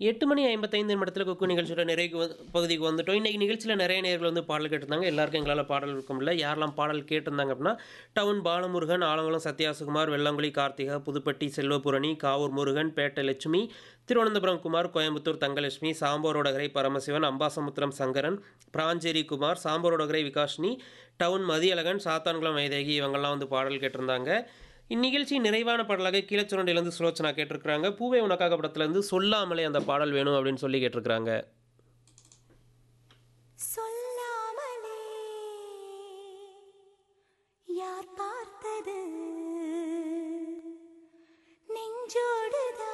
எட்டு மணி ஐம்பத்தைந்து நிமிடத்தில் குக்கு நிகழ்ச்சியோட நிறைவு வந்து- பகுதிக்கு வந்துட்டோம் இன்றைக்கி நிகழ்ச்சியில் நிறைய நேர்கள் வந்து பாடல் கேட்டிருந்தாங்க எல்லாருக்கும் எங்களால் பாடல் இருக்க முடியல யாரெல்லாம் பாடல் கேட்டிருந்தாங்க அப்படின்னா டவுன் பாலமுருகன் ஆலங்குளம் சத்யாசுகுமார் வெள்ளங்குழி கார்த்திகா புதுப்பட்டி செல்வபுரணி காவூர் முருகன் பேட்டை லட்சுமி திருவனந்தபுரம் குமார் கோயம்புத்தூர் தங்கலட்சுமி சாம்போரோடகரை பரமசிவன் அம்பாசமுத்திரம் சங்கரன் பிராஞ்சேரி குமார் சாம்போரோடகரை விகாஷினி டவுன் மதியழகன் சாத்தான்குளம் வைதேகி இவங்கெல்லாம் வந்து பாடல் கேட்டிருந்தாங்க இந்நிகழ்ச்சி நிறைவான பாடலாக கீழச்சுரண்டிலேருந்து சுலோச்சனா கேட்டிருக்கிறாங்க பூவே உனக்காக படத்துலேருந்து சொல்லாமலே அந்த பாடல் வேணும் அப்படின்னு சொல்லி கேட்டிருக்கிறாங்க சொல்லாமலே யார் பார்த்தது நெஞ்சோடுதான்